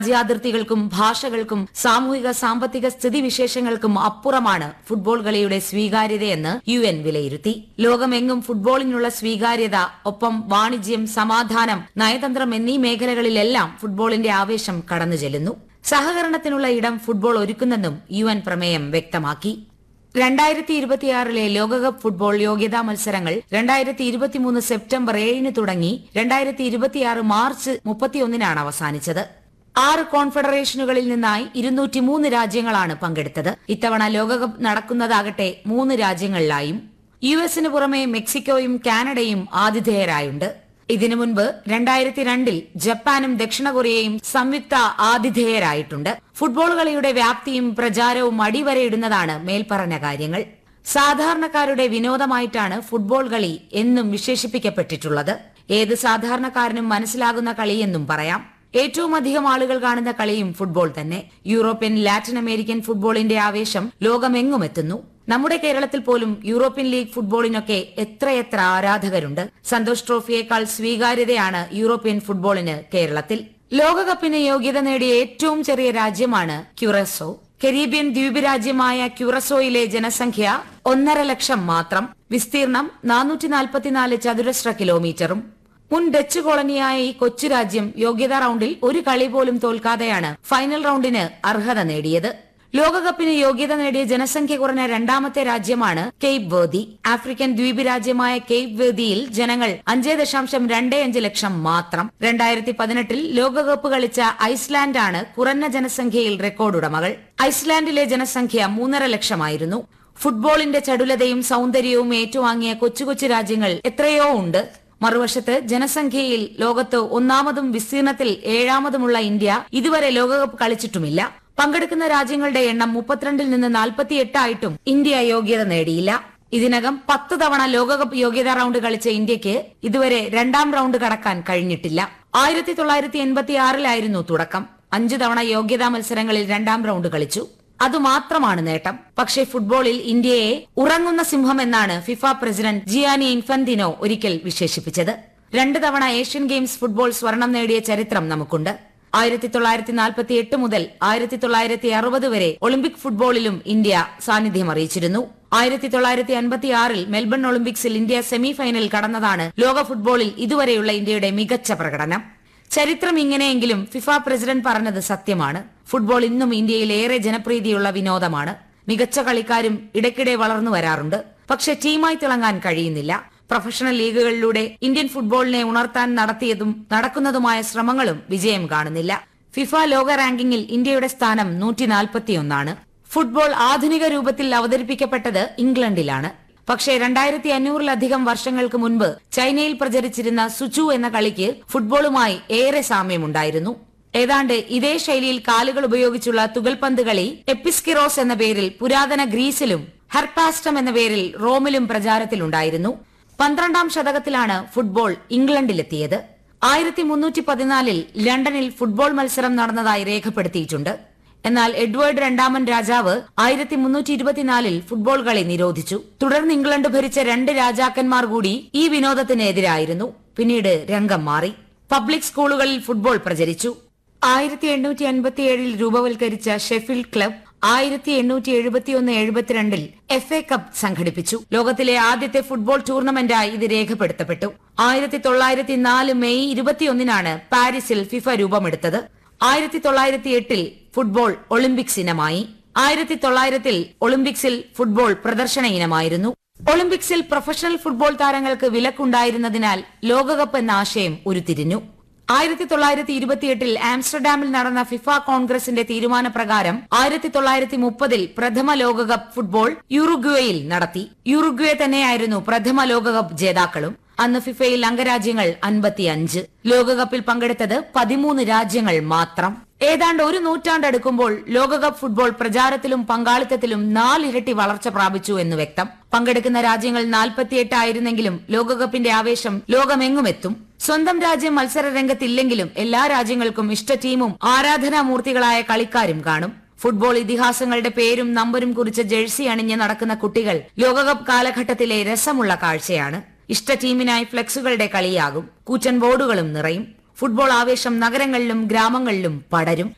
രാജ്യാതിർത്തികൾക്കും ഭാഷകൾക്കും സാമൂഹിക സാമ്പത്തിക സ്ഥിതിവിശേഷങ്ങൾക്കും അപ്പുറമാണ് ഫുട്ബോൾ കളിയുടെ സ്വീകാര്യതയെന്ന് യു എൻ വിലയിരുത്തി ലോകമെങ്ങും ഫുട്ബോളിനുള്ള സ്വീകാര്യത ഒപ്പം വാണിജ്യം സമാധാനം നയതന്ത്രം എന്നീ മേഖലകളിലെല്ലാം ഫുട്ബോളിന്റെ ആവേശം കടന്നു ചെല്ലുന്നു സഹകരണത്തിനുള്ള ഇടം ഫുട്ബോൾ ഒരുക്കുന്നെന്നും യു എൻ പ്രമേയം വ്യക്തമാക്കി രണ്ടായിരത്തി ഇരുപത്തിയാറിലെ ലോകകപ്പ് ഫുട്ബോൾ യോഗ്യതാ മത്സരങ്ങൾ രണ്ടായിരത്തി ഇരുപത്തിമൂന്ന് സെപ്റ്റംബർ ഏഴിന് തുടങ്ങി രണ്ടായിരത്തി ഇരുപത്തിയാറ് മാർച്ച് മുപ്പത്തിയൊന്നിനാണ് അവസാനിച്ചത് ആറ് കോൺഫെഡറേഷനുകളിൽ നിന്നായി ഇരുന്നൂറ്റിമൂന്ന് രാജ്യങ്ങളാണ് പങ്കെടുത്തത് ഇത്തവണ ലോകകപ്പ് നടക്കുന്നതാകട്ടെ മൂന്ന് രാജ്യങ്ങളിലായും യു എസിന് പുറമെ മെക്സിക്കോയും കാനഡയും ആതിഥേയരായുണ്ട് ഇതിനു മുൻപ് രണ്ടായിരത്തി രണ്ടിൽ ജപ്പാനും ദക്ഷിണ കൊറിയയും സംയുക്ത ആതിഥേയരായിട്ടുണ്ട് ഫുട്ബോൾ കളിയുടെ വ്യാപ്തിയും പ്രചാരവും അടിവരയിടുന്നതാണ് മേൽപ്പറഞ്ഞ കാര്യങ്ങൾ സാധാരണക്കാരുടെ വിനോദമായിട്ടാണ് ഫുട്ബോൾ കളി എന്നും വിശേഷിപ്പിക്കപ്പെട്ടിട്ടുള്ളത് ഏത് സാധാരണക്കാരനും മനസ്സിലാകുന്ന കളിയെന്നും പറയാം ഏറ്റവും അധികം ആളുകൾ കാണുന്ന കളിയും ഫുട്ബോൾ തന്നെ യൂറോപ്യൻ ലാറ്റിൻ അമേരിക്കൻ ഫുട്ബോളിന്റെ ആവേശം ലോകമെങ്ങും എത്തുന്നു നമ്മുടെ കേരളത്തിൽ പോലും യൂറോപ്യൻ ലീഗ് ഫുട്ബോളിനൊക്കെ എത്രയെത്ര ആരാധകരുണ്ട് സന്തോഷ് ട്രോഫിയേക്കാൾ സ്വീകാര്യതയാണ് യൂറോപ്യൻ ഫുട്ബോളിന് കേരളത്തിൽ ലോകകപ്പിന് യോഗ്യത നേടിയ ഏറ്റവും ചെറിയ രാജ്യമാണ് ക്യുറസോ കരീബിയൻ ദ്വീപ് രാജ്യമായ ക്യുറസോയിലെ ജനസംഖ്യ ഒന്നര ലക്ഷം മാത്രം വിസ്തീർണം നാനൂറ്റി നാൽപ്പത്തിനാല് ചതുരശ്ര കിലോമീറ്ററും മുൻ ഡച്ച് കോളനിയായ ഈ കൊച്ചു രാജ്യം യോഗ്യതാ റൌണ്ടിൽ ഒരു കളി പോലും തോൽക്കാതെയാണ് ഫൈനൽ റൌണ്ടിന് അർഹത നേടിയത് ലോകകപ്പിന് യോഗ്യത നേടിയ ജനസംഖ്യ കുറഞ്ഞ രണ്ടാമത്തെ രാജ്യമാണ് കേപ്പ് വേർതി ആഫ്രിക്കൻ ദ്വീപ് രാജ്യമായ കേപ്പ് വേർതിയിൽ ജനങ്ങൾ അഞ്ച് ദശാംശം രണ്ട് അഞ്ച് ലക്ഷം മാത്രം രണ്ടായിരത്തി പതിനെട്ടിൽ ലോകകപ്പ് കളിച്ച ഐസ്ലാൻഡാണ് കുറഞ്ഞ ജനസംഖ്യയിൽ റെക്കോർഡുടമകൾ ഐസ്ലാൻഡിലെ ജനസംഖ്യ മൂന്നര ലക്ഷമായിരുന്നു ഫുട്ബോളിന്റെ ചടുലതയും സൗന്ദര്യവും ഏറ്റുവാങ്ങിയ കൊച്ചു കൊച്ചു രാജ്യങ്ങൾ എത്രയോ ഉണ്ട് മറുവശത്ത് ജനസംഖ്യയിൽ ലോകത്ത് ഒന്നാമതും വിസ്തീർണത്തിൽ ഏഴാമതുമുള്ള ഇന്ത്യ ഇതുവരെ ലോകകപ്പ് കളിച്ചിട്ടുമില്ല പങ്കെടുക്കുന്ന രാജ്യങ്ങളുടെ എണ്ണം മുപ്പത്തിരണ്ടിൽ നിന്ന് നാൽപ്പത്തിയെട്ടായിട്ടും ഇന്ത്യ യോഗ്യത നേടിയില്ല ഇതിനകം പത്ത് തവണ ലോകകപ്പ് യോഗ്യതാ റൌണ്ട് കളിച്ച ഇന്ത്യക്ക് ഇതുവരെ രണ്ടാം റൌണ്ട് കടക്കാൻ കഴിഞ്ഞിട്ടില്ല ആയിരത്തി തൊള്ളായിരത്തി എൺപത്തി ആറിലായിരുന്നു തുടക്കം അഞ്ചു തവണ യോഗ്യതാ മത്സരങ്ങളിൽ രണ്ടാം റൌണ്ട് കളിച്ചു അതുമാത്രമാണ് നേട്ടം പക്ഷേ ഫുട്ബോളിൽ ഇന്ത്യയെ ഉറങ്ങുന്ന സിംഹം എന്നാണ് ഫിഫ പ്രസിഡന്റ് ജിയാനി ഇൻഫന്തിനോ ഒരിക്കൽ വിശേഷിപ്പിച്ചത് രണ്ട് തവണ ഏഷ്യൻ ഗെയിംസ് ഫുട്ബോൾ സ്വർണം നേടിയ ചരിത്രം നമുക്കുണ്ട് ആയിരത്തി തൊള്ളായിരത്തി നാൽപ്പത്തി എട്ട് മുതൽ ആയിരത്തി തൊള്ളായിരത്തി അറുപത് വരെ ഒളിമ്പിക് ഫുട്ബോളിലും ഇന്ത്യ സാന്നിധ്യം അറിയിച്ചിരുന്നു ആയിരത്തി തൊള്ളായിരത്തി അൻപത്തി ആറിൽ മെൽബൺ ഒളിമ്പിക്സിൽ ഇന്ത്യ സെമി ഫൈനൽ കടന്നതാണ് ലോക ഫുട്ബോളിൽ ഇതുവരെയുള്ള ഇന്ത്യയുടെ മികച്ച പ്രകടനം ചരിത്രം ഇങ്ങനെയെങ്കിലും ഫിഫ പ്രസിഡന്റ് പറഞ്ഞത് സത്യമാണ് ഫുട്ബോൾ ഇന്നും ഇന്ത്യയിൽ ഏറെ ജനപ്രീതിയുള്ള വിനോദമാണ് മികച്ച കളിക്കാരും ഇടയ്ക്കിടെ വളർന്നു വരാറുണ്ട് പക്ഷെ ടീമായി തിളങ്ങാൻ കഴിയുന്നില്ല പ്രൊഫഷണൽ ലീഗുകളിലൂടെ ഇന്ത്യൻ ഫുട്ബോളിനെ ഉണർത്താൻ നടത്തിയതും നടക്കുന്നതുമായ ശ്രമങ്ങളും വിജയം കാണുന്നില്ല ഫിഫ ലോക റാങ്കിങ്ങിൽ ഇന്ത്യയുടെ സ്ഥാനം നൂറ്റി നാൽപ്പത്തിയൊന്നാണ് ഫുട്ബോൾ ആധുനിക രൂപത്തിൽ അവതരിപ്പിക്കപ്പെട്ടത് ഇംഗ്ലണ്ടിലാണ് പക്ഷേ രണ്ടായിരത്തി അഞ്ഞൂറിലധികം വർഷങ്ങൾക്ക് മുൻപ് ചൈനയിൽ പ്രചരിച്ചിരുന്ന സുചു എന്ന കളിക്ക് ഫുട്ബോളുമായി ഏറെ സാമ്യമുണ്ടായിരുന്നു ഏതാണ്ട് ഇതേ ശൈലിയിൽ കാലുകൾ ഉപയോഗിച്ചുള്ള തുകൽപന്ത് കളി എപ്പിസ്കിറോസ് എന്ന പേരിൽ പുരാതന ഗ്രീസിലും ഹെർപാസ്റ്റം എന്ന പേരിൽ റോമിലും പ്രചാരത്തിലുണ്ടായിരുന്നു പന്ത്രണ്ടാം ശതകത്തിലാണ് ഫുട്ബോൾ ഇംഗ്ലണ്ടിലെത്തിയത് ആയിരത്തി മുന്നൂറ്റി പതിനാലിൽ ലണ്ടനിൽ ഫുട്ബോൾ മത്സരം നടന്നതായി രേഖപ്പെടുത്തിയിട്ടുണ്ട് എന്നാൽ എഡ്വേർഡ് രണ്ടാമൻ രാജാവ് ആയിരത്തി മുന്നൂറ്റി ഇരുപത്തിനാലിൽ ഫുട്ബോൾ കളി നിരോധിച്ചു തുടർന്ന് ഇംഗ്ലണ്ട് ഭരിച്ച രണ്ട് രാജാക്കന്മാർ കൂടി ഈ വിനോദത്തിന് എതിരായിരുന്നു പിന്നീട് രംഗം മാറി പബ്ലിക് സ്കൂളുകളിൽ ഫുട്ബോൾ പ്രചരിച്ചു ആയിരത്തി എണ്ണൂറ്റി അൻപത്തിയേഴിൽ രൂപവൽക്കരിച്ച ഷെഫീൽഡ് ക്ലബ് ആയിരത്തി എണ്ണൂറ്റി എഴുപത്തിയൊന്ന് എഴുപത്തിരണ്ടിൽ എഫ് എ കപ്പ് സംഘടിപ്പിച്ചു ലോകത്തിലെ ആദ്യത്തെ ഫുട്ബോൾ ടൂർണമെന്റായി ഇത് രേഖപ്പെടുത്തപ്പെട്ടു ആയിരത്തി തൊള്ളായിരത്തി നാല് മെയ് ഇരുപത്തിയൊന്നിനാണ് പാരീസിൽ ഫിഫ രൂപമെടുത്തത് ആയിരത്തി തൊള്ളായിരത്തി എട്ടിൽ ഫുട്ബോൾ ഒളിമ്പിക്സ് ഇനമായി ആയിരത്തി തൊള്ളായിരത്തിൽ ഒളിമ്പിക്സിൽ ഫുട്ബോൾ പ്രദർശന ഇനമായിരുന്നു ഒളിമ്പിക്സിൽ പ്രൊഫഷണൽ ഫുട്ബോൾ താരങ്ങൾക്ക് വിലക്കുണ്ടായിരുന്നതിനാൽ ലോകകപ്പ് എന്ന ആശയം ഉരുത്തിരിഞ്ഞു ആയിരത്തി തൊള്ളായിരത്തി ഇരുപത്തിയെട്ടിൽ ആംസ്റ്റർഡാമിൽ നടന്ന ഫിഫ കോൺഗ്രസിന്റെ തീരുമാനപ്രകാരം ആയിരത്തി തൊള്ളായിരത്തി മുപ്പതിൽ പ്രഥമ ലോകകപ്പ് ഫുട്ബോൾ യുറുഗ്വേയിൽ നടത്തി യുറുഗ്വേ തന്നെയായിരുന്നു പ്രഥമ ലോകകപ്പ് ജേതാക്കളും അന്ന് ഫിഫയിൽ അംഗരാജ്യങ്ങൾ അൻപത്തിയഞ്ച് ലോകകപ്പിൽ പങ്കെടുത്തത് പതിമൂന്ന് രാജ്യങ്ങൾ മാത്രം ഏതാണ്ട് ഒരു നൂറ്റാണ്ടടുക്കുമ്പോൾ ലോകകപ്പ് ഫുട്ബോൾ പ്രചാരത്തിലും പങ്കാളിത്തത്തിലും നാലിരട്ടി വളർച്ച പ്രാപിച്ചു എന്ന് വ്യക്തം പങ്കെടുക്കുന്ന രാജ്യങ്ങൾ നാൽപ്പത്തിയെട്ട് ആയിരുന്നെങ്കിലും ലോകകപ്പിന്റെ ആവേശം ലോകമെങ്ങുമെത്തും സ്വന്തം രാജ്യം മത്സര രംഗത്തില്ലെങ്കിലും എല്ലാ രാജ്യങ്ങൾക്കും ഇഷ്ട ടീമും ആരാധനാമൂർത്തികളായ കളിക്കാരും കാണും ഫുട്ബോൾ ഇതിഹാസങ്ങളുടെ പേരും നമ്പരും കുറിച്ച ജേഴ്സി അണിഞ്ഞ് നടക്കുന്ന കുട്ടികൾ ലോകകപ്പ് കാലഘട്ടത്തിലെ രസമുള്ള കാഴ്ചയാണ് ഇഷ്ട ടീമിനായി ഫ്ലെക്സുകളുടെ കളിയാകും കൂറ്റൻ ബോർഡുകളും നിറയും ഫുട്ബോൾ ആവേശം നഗരങ്ങളിലും ഗ്രാമങ്ങളിലും പടരും